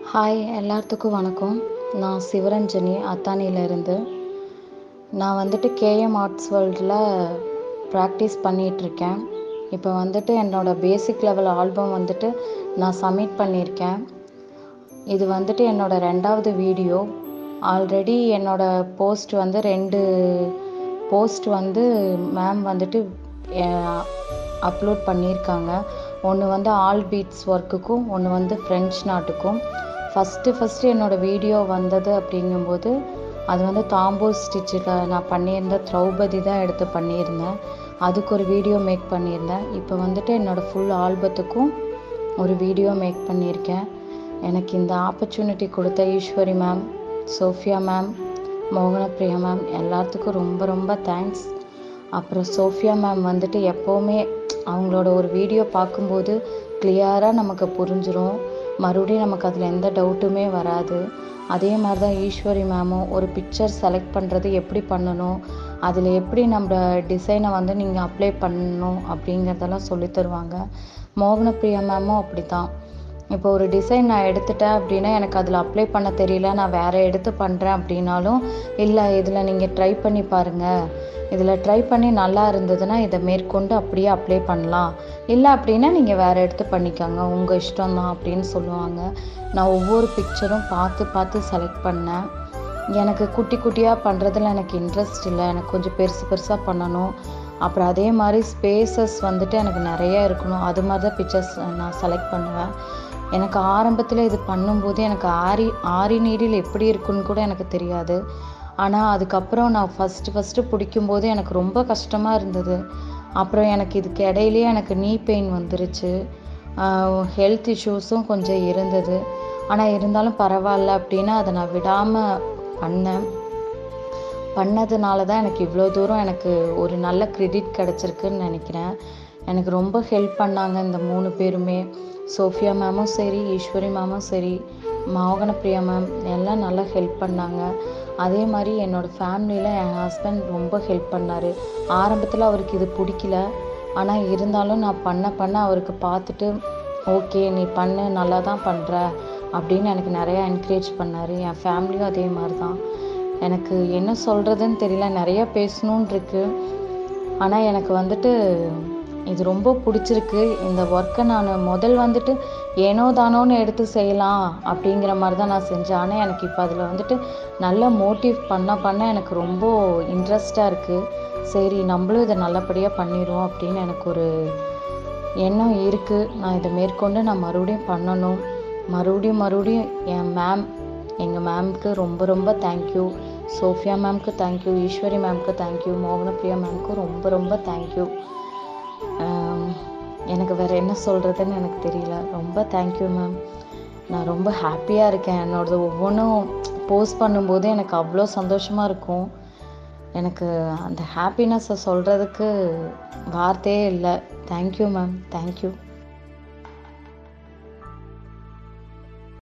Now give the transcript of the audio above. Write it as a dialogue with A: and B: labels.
A: hi எல்லாத்துக்கும் வணக்கம் நான் சிவரஞ்சனி அத்தானியிலேருந்து நான் வந்துட்டு கேஎம் ஆர்ட்ஸ் வேர்ல்டில் ப்ராக்டிஸ் பண்ணிகிட்ருக்கேன் இப்போ வந்துட்டு என்னோடய பேசிக் லெவல் ஆல்பம் வந்துட்டு நான் சப்மிட் பண்ணியிருக்கேன் இது வந்துட்டு என்னோடய ரெண்டாவது வீடியோ ஆல்ரெடி என்னோடய போஸ்ட் வந்து ரெண்டு போஸ்ட் வந்து மேம் வந்துட்டு அப்லோட் பண்ணியிருக்காங்க ஒன்று வந்து ஆல் பீட்ஸ் ஒர்க்குக்கும் ஒன்று வந்து ஃப்ரெஞ்ச் நாட்டுக்கும் ஃபஸ்ட்டு ஃபஸ்ட்டு என்னோடய வீடியோ வந்தது அப்படிங்கும்போது அது வந்து தாம்பூர் ஸ்டிச்சில் நான் பண்ணியிருந்த திரௌபதி தான் எடுத்து பண்ணியிருந்தேன் அதுக்கு ஒரு வீடியோ மேக் பண்ணியிருந்தேன் இப்போ வந்துட்டு என்னோடய ஃபுல் ஆல்பத்துக்கும் ஒரு வீடியோ மேக் பண்ணியிருக்கேன் எனக்கு இந்த ஆப்பர்ச்சுனிட்டி கொடுத்த Eswari ma'am Sophia ma'am Mohanapriya ma'am எல்லாத்துக்கும் ரொம்ப ரொம்ப தேங்க்ஸ் அப்புறம் சோஃபியா மேம் வந்துட்டு எப்போவுமே அவங்களோட ஒரு வீடியோ பார்க்கும்போது கிளியராக நமக்கு புரிஞ்சிரும் மறுபடியும் நமக்கு அதில் எந்த டவுட்டுமே வராது அதே மாதிரி தான் ஈஸ்வரி மேமும் ஒரு பிக்சர் செலக்ட் பண்ணுறது எப்படி பண்ணணும் அதில் எப்படி நம்ம டிசைனை வந்து நீங்கள் அப்ளை பண்ணணும் அப்படிங்கிறதெல்லாம் சொல்லி தருவாங்க மோகனப்பிரியா மேமும் அப்படி தான் இப்போ ஒரு டிசைன் நான் எடுத்துட்டேன் அப்படின்னா எனக்கு அதில் அப்ளை பண்ண தெரியல நான் வேறு எடுத்து பண்ணுறேன் அப்படின்னாலும் இல்லை இதில் நீங்கள் ட்ரை பண்ணி பாருங்கள் இதில் ட்ரை பண்ணி நல்லா இருந்ததுன்னா இதை மேற்கொண்டு அப்படியே அப்ளை பண்ணலாம் இல்லை அப்படின்னா நீங்கள் வேறு எடுத்து பண்ணிக்கோங்க உங்கள் இஷ்டம் தான் அப்படின்னு சொல்லுவாங்க நான் ஒவ்வொரு பிக்சரும் பார்த்து பார்த்து செலக்ட் பண்ணேன் எனக்கு குட்டி குட்டியாக பண்ணுறதுல எனக்கு இன்ட்ரெஸ்ட் இல்லை எனக்கு கொஞ்சம் பெருசு பெருசாக பண்ணணும் அப்புறம் அதே மாதிரி ஸ்பேசஸ் வந்துட்டு எனக்கு நிறைய இருக்கணும் அது மாதிரி தான் பிக்சர்ஸ் நான் செலக்ட் பண்ணுவேன் எனக்கு ஆரம்பத்தில் இது பண்ணும்போது எனக்கு ஆரி ஆரி நீடில் எப்படி இருக்குன்னு கூட எனக்கு தெரியாது ஆனால் அதுக்கப்புறம் நான் ஃபஸ்ட்டு ஃபஸ்ட்டு பிடிக்கும்போது எனக்கு ரொம்ப கஷ்டமாக இருந்தது அப்புறம் எனக்கு இதுக்கு இடையிலேயே எனக்கு நீ பெயின் வந்துருச்சு ஹெல்த் இஷ்யூஸும் கொஞ்சம் இருந்தது ஆனால் இருந்தாலும் பரவாயில்ல அப்படின்னு அதை நான் விடாமல் பண்ணேன் பண்ணதுனால தான் எனக்கு இவ்வளோ தூரம் எனக்கு ஒரு நல்ல க்ரெடிட் கிடச்சிருக்குன்னு நினைக்கிறேன் எனக்கு ரொம்ப ஹெல்ப் பண்ணாங்க இந்த மூணு பேருமே சோஃபியா மேமும் சரி ஈஸ்வரி மேமும் சரி மோகனப்பிரியா மேம் எல்லாம் நல்லா ஹெல்ப் பண்ணாங்க அதே மாதிரி என்னோடய ஃபேமிலியில் என் ஹஸ்பண்ட் ரொம்ப ஹெல்ப் பண்ணார் ஆரம்பத்தில் அவருக்கு இது பிடிக்கல ஆனால் இருந்தாலும் நான் பண்ண பண்ண அவருக்கு பார்த்துட்டு ஓகே நீ பண்ணு நல்லா தான் பண்ணுற அப்படின்னு எனக்கு நிறையா என்கரேஜ் பண்ணார் என் ஃபேமிலியும் அதே மாதிரி தான் எனக்கு என்ன சொல்கிறதுன்னு தெரியல நிறையா பேசணுன்னு இருக்கு ஆனால் எனக்கு வந்துட்டு இது ரொம்ப பிடிச்சிருக்கு இந்த ஒர்க்கை நான் முதல் வந்துட்டு ஏனோ தானோன்னு எடுத்து செய்யலாம் அப்படிங்கிற மாதிரி தான் நான் செஞ்சேன் ஆனால் எனக்கு இப்போ அதில் வந்துட்டு நல்ல மோட்டிவ் பண்ண பண்ண எனக்கு ரொம்ப இன்ட்ரெஸ்டாக இருக்குது சரி நம்மளும் இதை நல்லபடியாக பண்ணிடுவோம் அப்படின்னு எனக்கு ஒரு எண்ணம் இருக்குது நான் இதை மேற்கொண்டு நான் மறுபடியும் பண்ணணும் மறுபடியும் மறுபடியும் என் மேம் எங்கள் மேம்க்கு ரொம்ப ரொம்ப தேங்க்யூ சோஃபியா மேம்க்கு தேங்க்யூ ஈஸ்வரி மேம்க்கு தேங்க்யூ மோகனப்பிரியா மேம்க்கு ரொம்ப ரொம்ப தேங்க்யூ எனக்கு வேறு என்ன சொல்கிறதுன்னு எனக்கு தெரியல ரொம்ப தேங்க்யூ மேம் நான் ரொம்ப ஹாப்பியாக இருக்கேன் என்னோடது ஒவ்வொன்றும் போஸ்ட் பண்ணும்போது எனக்கு அவ்வளோ சந்தோஷமாக இருக்கும் எனக்கு அந்த ஹாப்பினஸ்ஸை சொல்கிறதுக்கு வார்த்தையே இல்லை தேங்க்யூ மேம் தேங்க்யூ